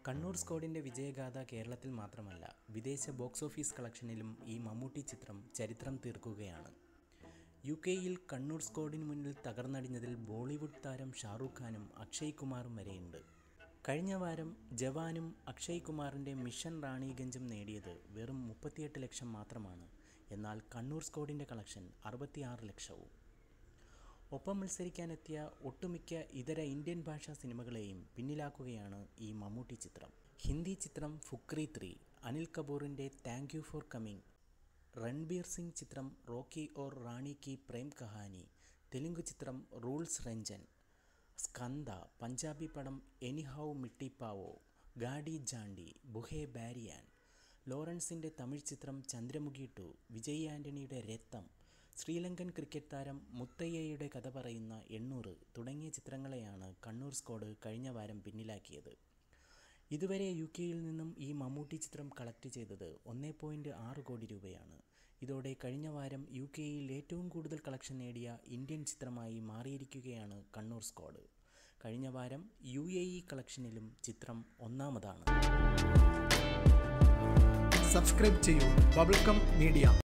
കണ്ണൂർ സ്ക്വാഡിൻ്റെ വിജയഗാഥ കേരളത്തിൽ മാത്രമല്ല വിദേശ ബോക്സ് ഓഫീസ് കളക്ഷനിലും ഈ മമ്മൂട്ടി ചിത്രം ചരിത്രം തീർക്കുകയാണ് യു കെയിൽ കണ്ണൂർ സ്ക്വാഡിന് മുന്നിൽ തകർന്നടിഞ്ഞതിൽ ബോളിവുഡ് താരം ഷാറൂഖ് ഖാനും അക്ഷയ് കുമാറും വരെയുണ്ട് കഴിഞ്ഞ വാരം ജവാനും അക്ഷയ് കുമാറിൻ്റെ മിഷൻ റാണിഗഞ്ചും നേടിയത് വെറും മുപ്പത്തിയെട്ട് ലക്ഷം മാത്രമാണ് എന്നാൽ കണ്ണൂർ സ്ക്വാഡിൻ്റെ കളക്ഷൻ അറുപത്തിയാറ് ലക്ഷവും ഒപ്പം മത്സരിക്കാനെത്തിയ ഒട്ടുമിക്ക ഇതര ഇന്ത്യൻ ഭാഷാ സിനിമകളെയും പിന്നിലാക്കുകയാണ് ഈ മമ്മൂട്ടി ചിത്രം ഹിന്ദി ചിത്രം ഫുക്രി ത്രീ അനിൽ കപൂറിൻ്റെ thank you for coming Ranveer Singh ചിത്രം റോക്കി ഓർ റാണി കി പ്രേം കഹാനി തെലുങ്ക് ചിത്രം റൂൾസ് രഞ്ജൻ സ്കന്ദ പഞ്ചാബി പടം എനിഹൗ മിട്ടിപ്പാവോ ഗാഡി ജാണ്ടി ബുഹേ ബാരിയാൻ ലോറൻസിൻ്റെ തമിഴ് ചിത്രം ചന്ദ്രമുഖി ടു വിജയ് ആൻ്റണിയുടെ രക്തം ശ്രീലങ്കൻ ക്രിക്കറ്റ് താരം മുത്തയ്യയുടെ കഥ പറയുന്ന എണ്ണൂറ് തുടങ്ങിയ ചിത്രങ്ങളെയാണ് കണ്ണൂർ സ്ക്വാഡ് കഴിഞ്ഞ വാരം പിന്നിലാക്കിയത് ഇതുവരെ യു കെയിൽ നിന്നും ഈ മമ്മൂട്ടി ചിത്രം കളക്ട് ചെയ്തത് ഒന്നേ പോയിൻറ്റ് ആറ് കോടി രൂപയാണ് ഇതോടെ കഴിഞ്ഞ വാരം യു കെയിൽ ഏറ്റവും കൂടുതൽ കളക്ഷൻ നേടിയ ഇന്ത്യൻ ചിത്രമായി മാറിയിരിക്കുകയാണ് കണ്ണൂർ സ്ക്വാഡ് കഴിഞ്ഞ വാരം യു എ ഇ കളക്ഷനിലും ചിത്രം ഒന്നാമതാണ് സബ്സ്ക്രൈബ് ചെയ്യൂ ബബിൾക്കം മീഡിയ